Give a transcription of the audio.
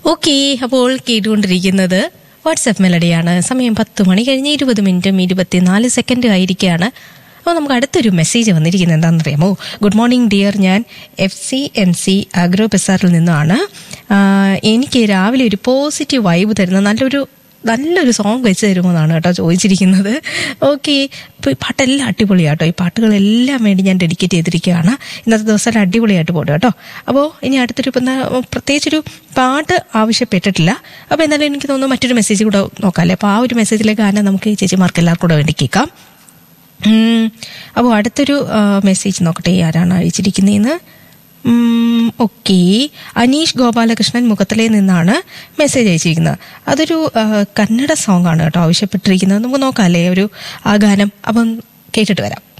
okay അപ്പോൾ കേട്ടുകൊണ്ടിരിക്കുന്നത് WhatsApp മെലഡിയാണ് സമയം പത്ത് മണി കഴിഞ്ഞ് ഇരുപത് മിനിറ്റും ഇരുപത്തിനാല് സെക്കൻഡ് ആയിരിക്കുകയാണ് അപ്പോൾ നമുക്ക് അടുത്തൊരു മെസ്സേജ് വന്നിരിക്കുന്നത് എന്താണെന്നറിയാമോ ഗുഡ് മോർണിംഗ് ഡിയർ ഞാൻ F C N C agro ബസാറിൽ നിന്നാണ് ആ, എനിക്ക് രാവിലെ ഒരു പോസിറ്റീവ് വൈബ് തരുന്ന നല്ലൊരു നല്ലൊരു സോങ് വെച്ച് തരുമോ എന്നാണ് കേട്ടോ ചോദിച്ചിരിക്കുന്നത് ഓക്കെ ഇപ്പോൾ ഈ പാട്ടെല്ലാം അടിപൊളിയാട്ടോ ഈ പാട്ടുകളെല്ലാം വേണ്ടി ഞാൻ ഡെഡിക്കേറ്റ് ചെയ്തിരിക്കുകയാണ് ഇന്നത്തെ ദിവസം അടിപൊളിയായിട്ട് പോട്ടെ കേട്ടോ അപ്പോൾ ഇനി അടുത്തൊരു ഇപ്പം എന്താ, പ്രത്യേകിച്ചൊരു പാട്ട് ആവശ്യപ്പെട്ടിട്ടില്ല അപ്പോൾ എന്നാലും എനിക്ക് തോന്നുന്നു മറ്റൊരു മെസ്സേജ് കൂടെ നോക്കാമല്ലേ അപ്പോൾ ആ ഒരു മെസ്സേജിലെ ഗാനം നമുക്ക് ഈ ചേച്ചിമാർക്ക് എല്ലാവർക്കും കൂടെ വേണ്ടി കേൾക്കാം അപ്പോൾ അടുത്തൊരു മെസ്സേജ് നോക്കട്ടെ ആരാണ് അയച്ചിരിക്കുന്നതെന്ന് ഓക്കെ അനീഷ് ഗോപാലകൃഷ്ണൻ മുഖത്തലയിൽ നിന്നാണ് മെസ്സേജ് അയച്ചിരിക്കുന്നത് അതൊരു ആ, കന്നഡ സോങ് ആണ് കേട്ടോ ആവശ്യപ്പെട്ടിരിക്കുന്നത് നമുക്ക് നോക്കാം അല്ലേ ഒരു ആ ഗാനം അപ്പം കേട്ടിട്ട് വരാം